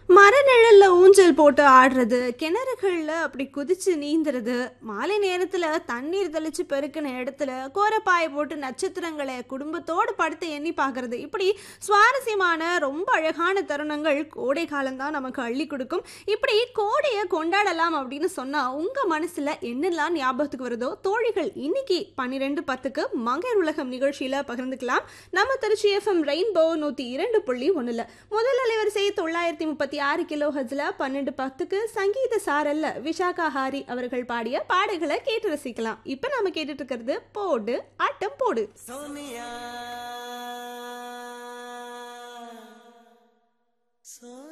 மரநிழல்ல ஊஞ்சல் போட்டு ஆடுறது கிணறுகளில் அப்படி குதிச்சு நீந்துறது மாலை நேரத்தில் தண்ணீர் தெளிச்சு பெருக்கின இடத்துல கோரப்பாயை போட்டு நட்சத்திரங்களை குடும்பத்தோடு படுத்து எண்ணி பார்க்கறது இப்படி சுவாரஸ்யமான ரொம்ப அழகான தருணங்கள் கோடை காலம்தான் நமக்கு அள்ளி கொடுக்கும் இப்படி கோடையை கொண்டாடலாம் அப்படின்னு சொன்னால் உங்கள் மனசில் என்னெல்லாம் ஞாபகத்துக்கு வருதோ தோழிகள் இன்னைக்கு பன்னிரெண்டு பத்துக்கு மங்கையர் உலகம் நிகழ்ச்சியில் பகிர்ந்துக்கலாம் நம்ம திருச்சி எஃப்எம் ரெயின்போ நூற்றி இரண்டு புள்ளி ஒன்றில் முதல் அலைவரிசை தொள்ளாயிரத்தி முப்பத்தி ஆறு கிலோ ஹஜ்ல பன்னெண்டு பத்துக்கு சங்கீத சாரல்ல விஷாகா ஹாரி அவர்கள் பாடிய பாடல்களை கேட்டு ரசிக்கலாம் இப்போ நாம கேட்டுட்டு இருக்கிறது போடு ஆட்டம் போடு Sonia. So